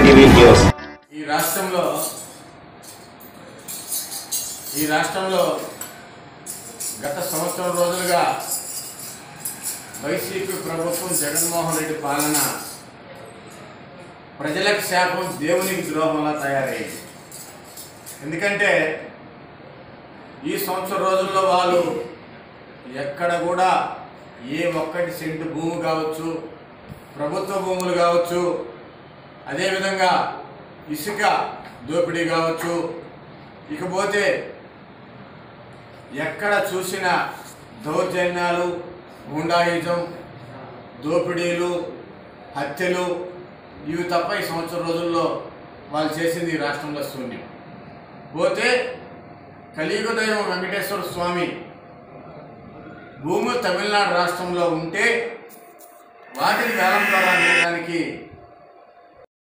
TV news ఈ రాష్ట్రంలో ఈ రాష్ట్రంలో గత సంవత్సరం రోజులుగా వైసీపీ ప్రభుత్వం జగన్మోహన్ రెడ్డి పాలన ప్రజలకు శాపం దేవునికి ద్రోహంలా తయారైంది ఎందుకంటే ఈ సంవత్సరం రోజుల్లో వాళ్ళు ఎక్కడ కూడా ఏ ఒక్కటి సెంటు భూమి కావచ్చు ప్రభుత్వ భూములు కావచ్చు అదేవిధంగా ఇసుక దోపిడీ కావచ్చు ఇకపోతే ఎక్కడ చూసిన దౌర్జన్యాలు గుండాయుజం దోపిడీలు హత్యలు ఇవి తప్ప ఈ సంవత్సరం రోజుల్లో వాళ్ళు చేసింది ఈ రాష్ట్రంలో శూన్యం పోతే కలియుగ దైవం వెంకటేశ్వర స్వామి భూములు తమిళనాడు రాష్ట్రంలో ఉంటే వాటిని వేలం ద్వారా చేయడానికి